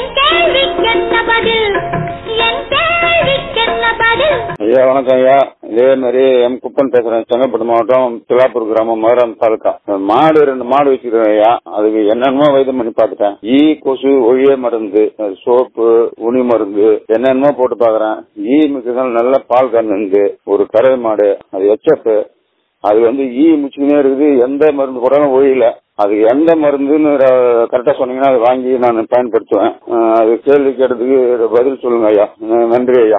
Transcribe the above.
என் கேள்விக்கென்ன பதில் என் கேள்விக்கென்ன பதில் ஐயா வணக்கம் ஐயா இதே மாதிரி எம் குப்பன் பேசுறேன் செங்கல்பட்டு மாவட்டம் துலாப்பூர் கிராமம் மதுரம் தாலுக்கா மாடு ரெண்டு மாடு வச்சிருக்கேன் ஐயா அதுக்கு என்னென்னமோ வைத்தியம் பண்ணி பார்த்துட்டேன் ஈ கொசு ஒழிய மருந்து சோப்பு உனி மருந்து என்னென்னமோ போட்டு பாக்குறேன் ஈ மிக்கதால் நல்ல பால் கறந்து ஒரு கறவை மாடு அது எச்எப் அது வந்து ஈ முச்சுக்கினே இருக்குது எந்த மருந்து போட்டாலும் ஒழியல அது எந்த மருந்துன்னு கரெக்டா சொன்னீங்கன்னா அதை வாங்கி நான் பயன்படுத்துவேன் அஹ் அது கேள்வி கேட்டதுக்கு பதில் சொல்லுங்க ஐயா நன்றி ஐயா